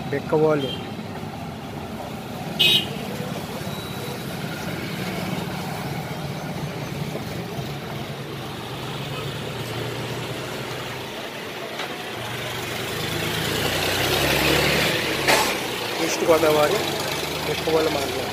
బెక్కవాళ్ళు east Godavari బెక్కవాళ్ళు మండలం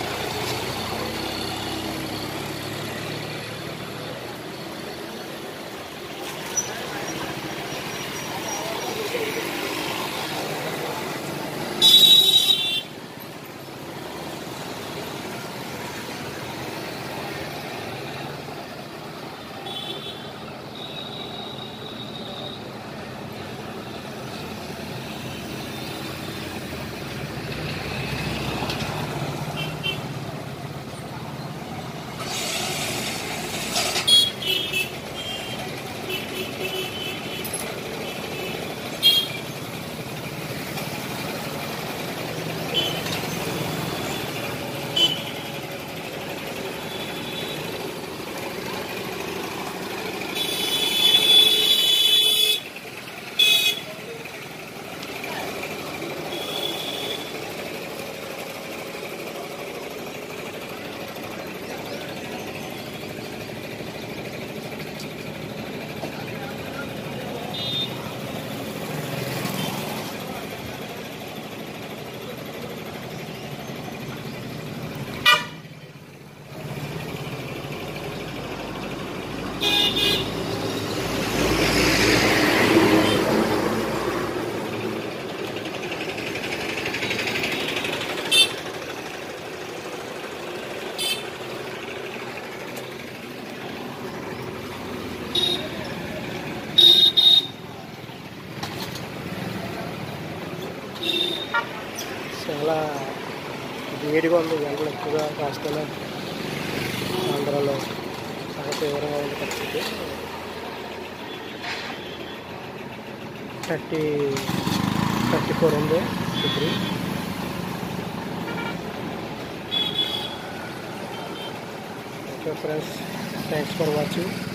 చాలా వేడిగా ఉంది ఎండలు ఎక్కువగా కాస్తున్నాయి ఆంధ్రాలో చాలా తీవ్రంగా ఉంది పరిస్థితి థర్టీ థర్టీ ఫోర్ ఉంది degree okay friends thanks for watching